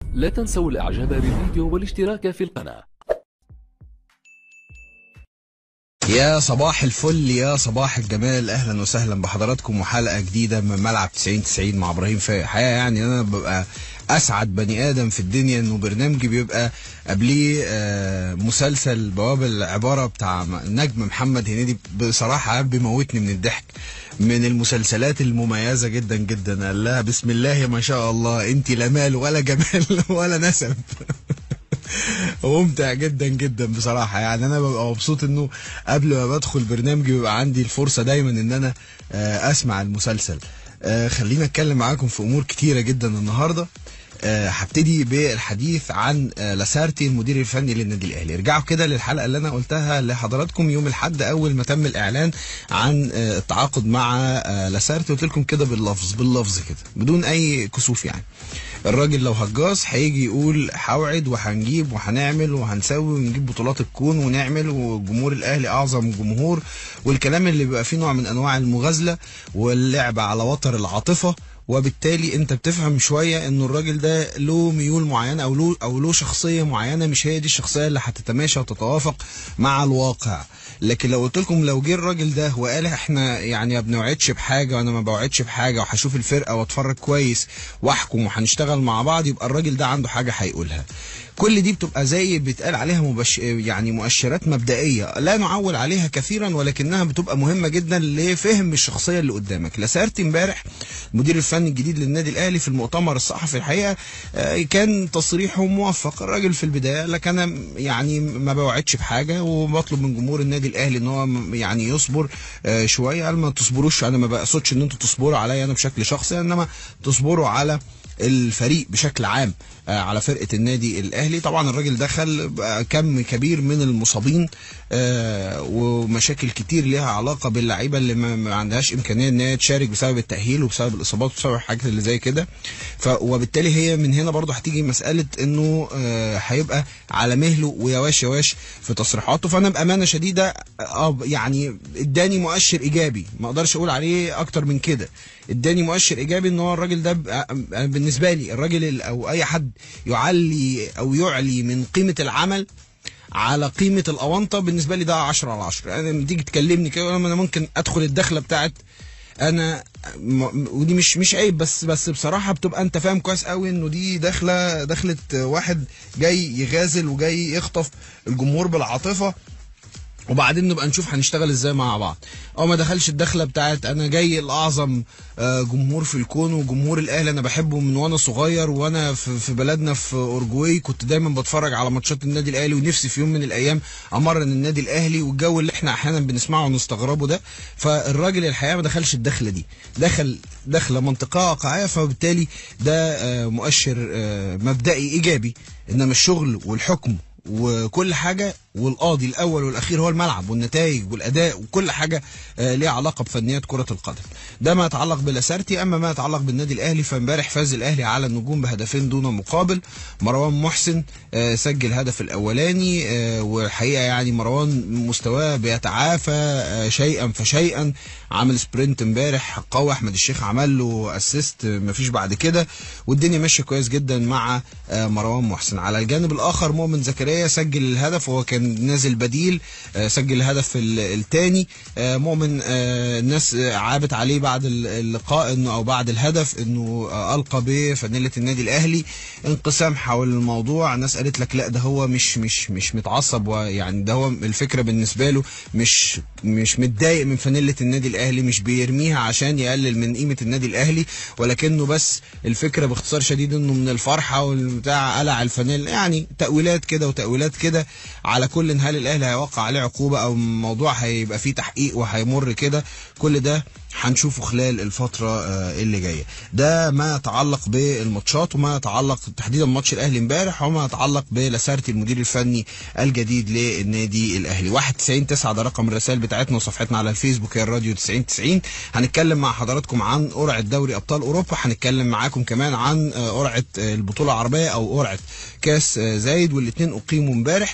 لا تنسوا الاعجاب بالفيديو والاشتراك في القناة يا صباح الفل يا صباح الجمال اهلا وسهلا بحضراتكم وحلقه جديده من ملعب 90 90 مع ابراهيم فايق حقيقه يعني انا ببقى اسعد بني ادم في الدنيا انه برنامجي بيبقى قبليه آه، مسلسل بواب العباره بتاع نجم محمد هنيدي بصراحه بيموتني من الضحك من المسلسلات المميزه جدا جدا قال لها بسم الله ما شاء الله انت لا مال ولا جمال ولا نسب ممتع جدا جدا بصراحه يعني انا ببقى مبسوط انه قبل ما بدخل برنامجي بيبقى عندي الفرصه دايما ان انا آه، اسمع المسلسل آه، خلينا اتكلم معاكم في امور كتيره جدا النهارده آه، هبتدي بالحديث عن آه، لاسارتي المدير الفني للنادي الاهلي ارجعوا كده للحلقه اللي انا قلتها لحضراتكم يوم الاحد اول ما تم الاعلان عن آه، التعاقد مع آه، لاسارتي قلت لكم كده باللفظ باللفظ كده بدون اي كسوف يعني الراجل لو هجاص هيجي يقول هوعد وهنجيب وهنعمل وهنسوي ونجيب بطولات الكون ونعمل وجمهور الاهلي اعظم جمهور والكلام اللي بيبقى فيه نوع من انواع المغازله واللعب على وتر العاطفه وبالتالي انت بتفهم شويه انه الراجل ده له ميول معينه او له او له شخصيه معينه مش هي دي الشخصيه اللي هتتماشى وتتوافق مع الواقع لكن لو قلت لكم لو جه الراجل ده وقال احنا يعني ما بنوعدش بحاجه وانا ما بوعدش بحاجه وهشوف الفرقه واتفرج كويس واحكم وهنشتغل مع بعض يبقى الراجل ده عنده حاجه هيقولها كل دي بتبقى زي بيتقال عليها مبش... يعني مؤشرات مبدئيه لا نعول عليها كثيرا ولكنها بتبقى مهمه جدا لفهم الشخصيه اللي قدامك لاسارتي امبارح المدير الفني الجديد للنادي الاهلي في المؤتمر الصحفي الحقيقه آه، كان تصريحه موفق الراجل في البدايه لك انا يعني ما بوعدش بحاجه وبطلب من جمهور النادي الاهلي ان هو م- يعني يصبر آه، شويه قال ما تصبروش انا ما بقصدش ان انتوا تصبروا عليا انا بشكل شخصي انما تصبروا على الفريق بشكل عام آه، على فرقه النادي الاهلي طبعا الراجل دخل بقى كم كبير من المصابين آه، ومشاكل كتير ليها علاقه باللعيبه اللي ما ما عندهاش امكانيه ان هي تشارك بسبب التاهيل وبسبب الاصابات وبسبب الحاجات اللي زي كده ف وبالتالي هي من هنا برضو هتيجي مساله انه آه، هيبقى على مهله ويواش يواش في تصريحاته فانا بامانه شديده اه يعني اداني مؤشر ايجابي ما اقدرش اقول عليه اكتر من كده اداني مؤشر ايجابي ان هو الراجل ده بقى- أنا بالنسبه لي الراجل ال- او اي حد يعلي او يعلي من قيمه العمل على قيمه الاونطه بالنسبه لي ده 10 على 10 يعني لما تيجي تكلمني كده انا ممكن ادخل الدخله بتاعت انا م- ودي مش مش عيب بس بس بصراحه بتبقى انت فاهم كويس قوي انه دي دخله دخله واحد جاي يغازل وجاي يخطف الجمهور بالعاطفه وبعدين نبقى نشوف هنشتغل ازاي مع بعض او ما دخلش الدخله بتاعت انا جاي الاعظم آه، جمهور في الكون وجمهور الاهلي انا بحبه من وانا صغير وانا في في بلدنا في اورجواي كنت دايما بتفرج على ماتشات النادي الاهلي ونفسي في يوم من الايام امرن النادي الاهلي والجو اللي احنا احيانا بنسمعه ونستغربه ده فالراجل الحقيقه ما دخلش الدخله دي دخل دخله منطقه واقعيه فبالتالي ده آه، مؤشر آه، مبدئي ايجابي انما الشغل والحكم وكل حاجه والقاضي الاول والاخير هو الملعب والنتائج والاداء وكل حاجه آه، ليها علاقه بفنيات كره القدم ده ما يتعلق بلاسارتي اما ما يتعلق بالنادي الاهلي فامبارح فاز الاهلي على النجوم بهدفين دون مقابل مروان محسن آه، سجل الهدف الاولاني آه، والحقيقه يعني مروان مستواه بيتعافى آه، شيئا فشيئا عامل سبرنت امبارح قوي احمد الشيخ عمل له اسيست مفيش بعد كده والدنيا ماشيه كويس جدا مع آه، مروان محسن على الجانب الاخر مؤمن زكريا سجل الهدف وهو كان نازل بديل آه، سجل الهدف الثاني مؤمن آه، الناس آه، عابت عليه بعد ال- اللقاء انه او بعد الهدف انه آه، القى بفانيله النادي الاهلي انقسام حول الموضوع ناس قالت لك لا ده هو مش مش مش متعصب ويعني ده هو الفكره بالنسبه له مش مش متضايق من فانيله النادي الاهلي مش بيرميها عشان يقلل من قيمه النادي الاهلي ولكنه بس الفكره باختصار شديد انه من الفرحه والبتاع قلع الفانيل يعني تاويلات كده وتاويلات كده على كل هل الاهلي هيوقع عليه عقوبه او الموضوع هيبقى فيه تحقيق وهيمر كده كل ده هنشوفه خلال الفترة آه، اللي جاية ده ما يتعلق بالماتشات وما يتعلق تحديدا ماتش الأهلي امبارح وما يتعلق بلاسارتي المدير الفني الجديد للنادي الأهلي 91 9 ده رقم الرسائل بتاعتنا وصفحتنا على الفيسبوك هي الراديو 90 90 هنتكلم مع حضراتكم عن قرعة دوري أبطال أوروبا هنتكلم معاكم كمان عن آه، قرعة آه، البطولة العربية أو قرعة كاس آه، زايد والاثنين أقيموا امبارح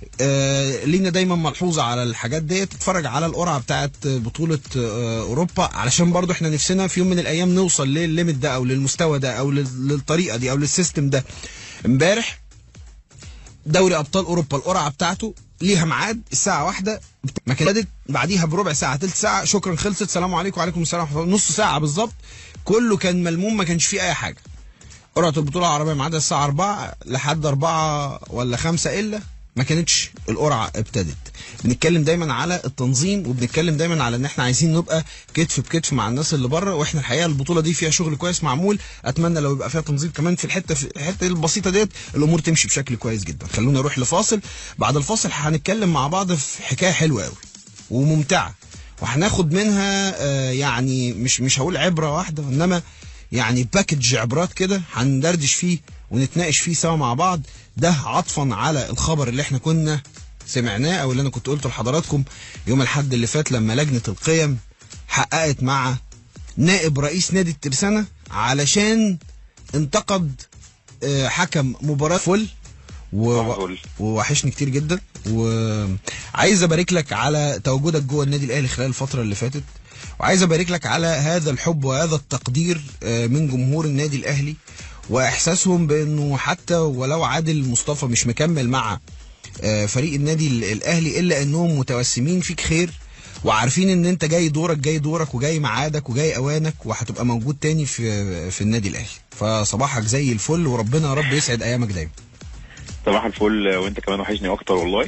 آه، لينا دايما ملحوظة على الحاجات ديت تتفرج على القرعة بتاعت بطولة آه، أوروبا علشان برضو احنا نفسنا في يوم من الأيام نوصل للليميت ده أو للمستوى ده أو لل- للطريقة دي أو للسيستم ده امبارح دوري ابطال اوروبا القرعه بتاعته ليها ميعاد الساعه واحدة ما كانت بعديها بربع ساعه تلت ساعه شكرا خلصت سلام عليكم وعليكم السلام ورحمه الله نص ساعه بالظبط كله كان ملموم ما كانش فيه اي حاجه قرعه البطوله العربيه ميعادها الساعه 4 لحد 4 ولا 5 الا ما كانتش القرعه ابتدت بنتكلم دايما على التنظيم وبنتكلم دايما على ان احنا عايزين نبقى كتف بكتف مع الناس اللي بره واحنا الحقيقه البطوله دي فيها شغل كويس معمول اتمنى لو يبقى فيها تنظيم كمان في الحته في الحته البسيطه ديت الامور تمشي بشكل كويس جدا خلونا نروح لفاصل بعد الفاصل هنتكلم مع بعض في حكايه حلوه قوي وممتعه وهناخد منها آه، يعني مش مش هقول عبره واحده انما يعني باكج عبرات كده هندردش فيه ونتناقش فيه سوا مع بعض ده عطفا على الخبر اللي احنا كنا سمعناه او اللي انا كنت قلته لحضراتكم يوم الاحد اللي فات لما لجنه القيم حققت مع نائب رئيس نادي الترسانه علشان انتقد آه، حكم مباراه فل و... معقول. ووحشني كتير جدا وعايز ابارك لك على تواجدك جوه النادي الاهلي خلال الفتره اللي فاتت وعايز ابارك لك على هذا الحب وهذا التقدير آه، من جمهور النادي الاهلي واحساسهم بانه حتى ولو عادل مصطفى مش مكمل مع آه، فريق النادي ال- الاهلي الا انهم متوسمين فيك خير وعارفين ان انت جاي دورك جاي دورك وجاي ميعادك وجاي اوانك وهتبقى موجود تاني في في النادي الاهلي فصباحك زي الفل وربنا يا رب يسعد ايامك دايما صباح الفل وانت كمان وحشني اكتر والله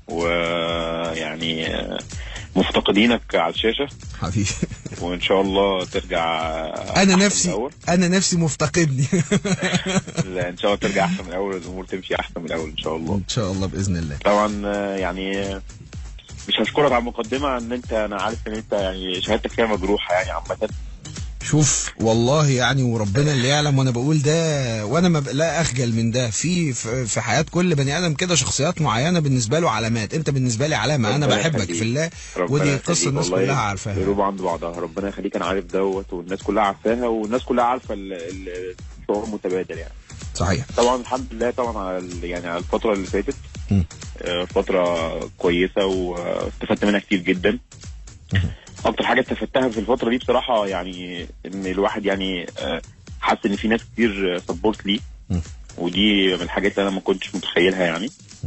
ويعني مفتقدينك على الشاشه حبيبي وان شاء الله ترجع انا أحسن من نفسي الأول. انا نفسي مفتقدني لا، ان شاء الله ترجع احسن من الاول والامور تمشي احسن من الاول ان شاء الله ان شاء الله باذن الله طبعا آه، يعني آه، مش هشكرك على المقدمه ان انت انا عارف ان انت يعني شهادتك فيها مجروحه يعني عامه شوف والله يعني وربنا اللي يعلم وانا بقول ده وانا ما ب- لا اخجل من ده في في في حياه كل بني ادم كده شخصيات معينه بالنسبه له علامات انت بالنسبه لي علامه انا ربنا بحبك يخليك. في الله ربنا ودي يخليك قصه الناس والله كلها عارفاها القلوب عند بعضها ربنا يخليك انا عارف دوت والناس كلها عارفاها والناس كلها عارفه ال- ال- الشعور متبادل يعني صحيح طبعا الحمد لله طبعا على ال- يعني على الفتره اللي فاتت مم. آه، فتره كويسه واستفدت منها كتير جدا اكتر حاجه استفدتها في الفتره دي بصراحه يعني ان الواحد يعني آه، حاسس ان في ناس كتير سبورت ليه مم. ودي من الحاجات اللي انا ما كنتش متخيلها يعني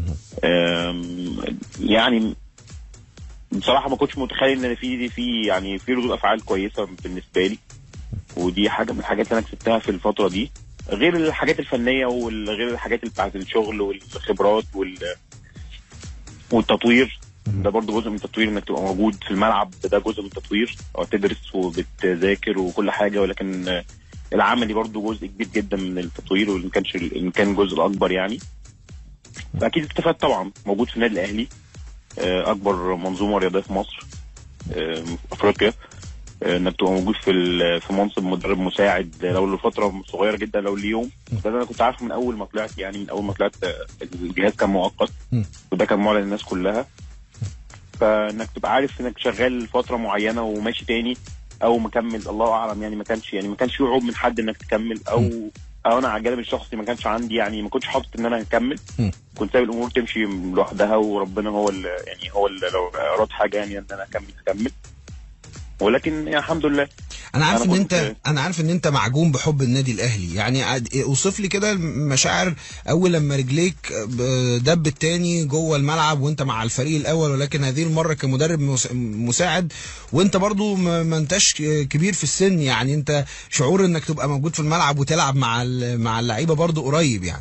آم، يعني بصراحه ما كنتش متخيل ان في في يعني في ردود افعال كويسه بالنسبه لي ودي حاجه من الحاجات اللي انا كسبتها في الفتره دي غير الحاجات الفنيه وغير الحاجات اللي بتاعت الشغل والخبرات وال والتطوير ده برضو جزء من التطوير انك تبقى موجود في الملعب ده جزء من التطوير او تدرس وبتذاكر وكل حاجه ولكن آه، العملي برضو جزء كبير جدا من التطوير وان كانش ان كان الجزء الاكبر يعني فاكيد استفدت طبعا موجود في النادي الاهلي آه، اكبر منظومه رياضيه في مصر آه، في افريقيا آه، انك تبقى موجود في ال- في منصب مدرب مساعد لو لفتره صغيره جدا لو ليوم ده انا كنت عارفه من اول ما طلعت يعني من اول ما طلعت آه، الجهاز كان مؤقت مم. وده كان معلن للناس كلها فانك تبقى عارف انك شغال فتره معينه وماشي تاني او مكمل الله اعلم يعني ما كانش يعني ما كانش في وعود من حد انك تكمل او او انا على الجانب الشخصي ما كانش عندي يعني ما كنتش حاطط ان انا هكمل مم. كنت سايب الامور تمشي لوحدها وربنا هو اللي يعني هو اللي لو اراد حاجه يعني ان انا اكمل اكمل ولكن يعني الحمد لله انا عارف أنا ان كنت- انت انا عارف ان انت معجون بحب النادي الاهلي يعني عاد- اوصف لي كده مشاعر اول لما رجليك ب- دب التاني جوه الملعب وانت مع الفريق الاول ولكن هذه المره كمدرب مس- مساعد وانت برضو ما ما انتش كبير في السن يعني انت شعور انك تبقى موجود في الملعب وتلعب مع ال- مع اللعيبه برضو قريب يعني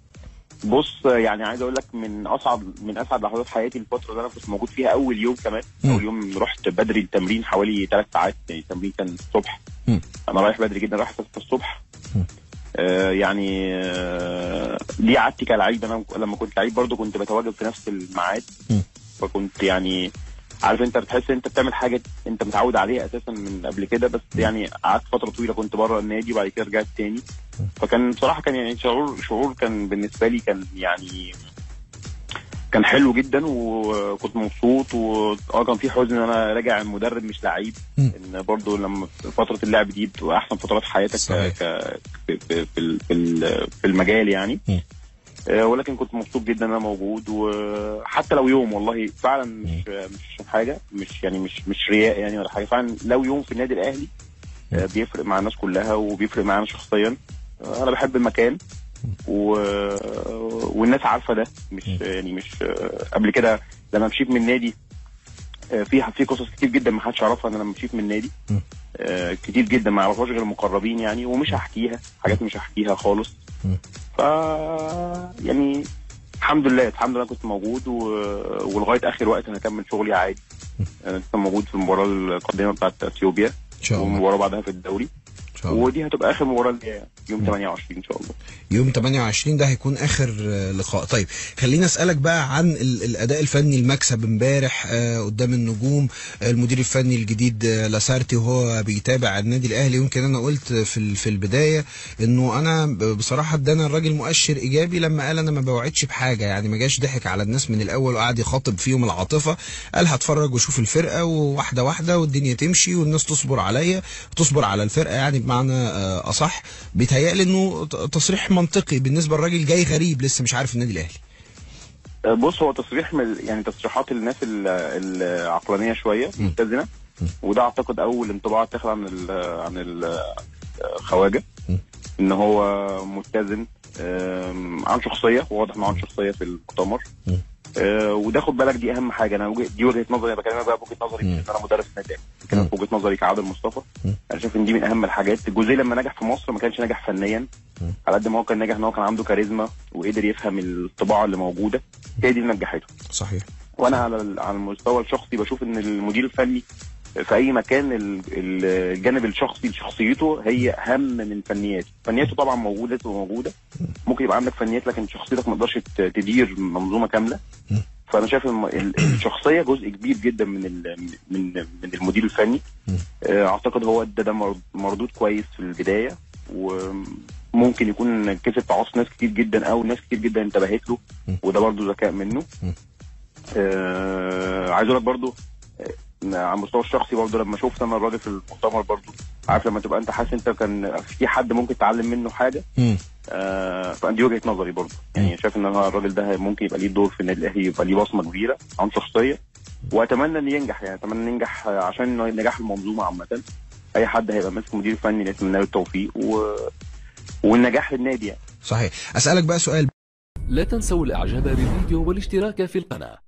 بص يعني عايز اقول لك من اصعب من اسعد لحظات حياتي الفتره اللي انا كنت موجود فيها اول يوم كمان مم. اول يوم رحت بدري التمرين حوالي ثلاث ساعات يعني التمرين كان الصبح مم. انا رايح بدري جدا رايح 6 الصبح مم. آه يعني آه دي عادتي كلعيب انا لما كنت لعيب برضو كنت بتواجد في نفس الميعاد مم. فكنت يعني عارف انت بتحس انت بتعمل حاجه انت متعود عليها اساسا من قبل كده بس يعني قعدت فتره طويله كنت بره النادي وبعد كده رجعت تاني فكان بصراحه كان يعني شعور شعور كان بالنسبه لي كان يعني كان حلو جدا وكنت مبسوط واه كان في حزن ان انا راجع مدرب مش لعيب مم. ان برضو لما فتره اللعب دي بتبقى احسن فترات حياتك صحيح. ك... ك... في, في, في ال- في ال- في المجال يعني مم. آه، ولكن كنت مبسوط جدا ان انا موجود وحتى لو يوم والله فعلا مش مش حاجه مش يعني مش مش رياء يعني ولا حاجه فعلا لو يوم في النادي الاهلي آه، بيفرق مع الناس كلها وبيفرق معانا شخصيا آه، انا بحب المكان و... والناس عارفه ده مش يعني مش قبل كده لما مشيت من النادي آه، في في قصص كتير جدا ما حدش يعرفها ان انا مشيت من النادي م. آه، كتير جدا ما يعرفهاش غير المقربين يعني ومش هحكيها حاجات مش هحكيها خالص م. ف يعني الحمد لله الحمد لله كنت موجود و... ولغايه اخر وقت انا هكمل شغلي عادي انا لسه موجود في المباراه القادمه بتاعت اثيوبيا ان شاء الله والمباراه بعدها في الدوري ان شاء الله ودي هتبقى اخر مباراه ليا يوم 28 ان شاء الله يوم 28 ده هيكون اخر آه، لقاء طيب خليني اسالك بقى عن ال- الاداء الفني المكسب امبارح آه، قدام النجوم آه، المدير الفني الجديد آه، لاسارتي وهو بيتابع النادي الاهلي يمكن انا قلت في ال- في البدايه انه انا ب- بصراحه ادانا الراجل مؤشر ايجابي لما قال انا ما بوعدش بحاجه يعني ما جاش ضحك على الناس من الاول وقعد يخاطب فيهم العاطفه قال هتفرج واشوف الفرقه وواحده واحده والدنيا تمشي والناس تصبر عليا تصبر على الفرقه يعني بمعنى آه، اصح بيتهيألي انه ت- تصريح منطقي بالنسبه للراجل جاي غريب لسه مش عارف النادي الاهلي بص هو تصريح من يعني تصريحات الناس ال- العقلانيه شويه متزنه وده اعتقد اول انطباع اتاخد عن ال عن ال- الخواجه م. ان هو متزن آم، عن شخصيه واضح انه عن شخصيه في المؤتمر م. آه، وده خد بالك دي اهم حاجه انا وجه- دي وجهه نظري أنا بكلمك بقى بوجهه نظري م. مش إن انا مدرس نادي لكن م. أنا بوجهه نظري كعادل مصطفى م. انا شايف ان دي من اهم الحاجات الجوزيه لما نجح في مصر ما كانش ناجح فنيا م. على قد ما هو كان ناجح ان هو كان عنده كاريزما وقدر يفهم الطباعه اللي موجوده هي دي اللي نجحته صحيح وانا على ال- على المستوى الشخصي بشوف ان المدير الفني في اي مكان ال- ال- الجانب الشخصي لشخصيته هي اهم من فنياته فنياته طبعا موجوده وموجوده ممكن يبقى عندك فنيات لكن شخصيتك ما تقدرش ت- تدير منظومه كامله م. فانا شايف الم- ال- الشخصيه جزء كبير جدا من ال- من من المدير الفني م. آه، اعتقد هو ادى ده مر- مردود كويس في البدايه وممكن يكون كسب تعاطف ناس كتير جدا او ناس كتير جدا انتبهت له م. وده برضو ذكاء منه م. آه عايز اقول لك برضو آه، على المستوى الشخصي برضو لما شفت انا الراجل في المؤتمر برضو عارف لما تبقى انت حاسس انت كان في حد ممكن تتعلم منه حاجه مم. آه فدي وجهه نظري برضو يعني شايف ان أنا الراجل ده ممكن يبقى ليه دور في النادي الاهلي يبقى ليه بصمه كبيره عن شخصيه واتمنى ان ينجح يعني اتمنى ان ينجح آه، عشان نجاح المنظومه عامه اي حد هيبقى ماسك مدير فني نتمنى له التوفيق و... والنجاح للنادي يعني صحيح اسالك بقى سؤال لا تنسوا الاعجاب بالفيديو والاشتراك في القناة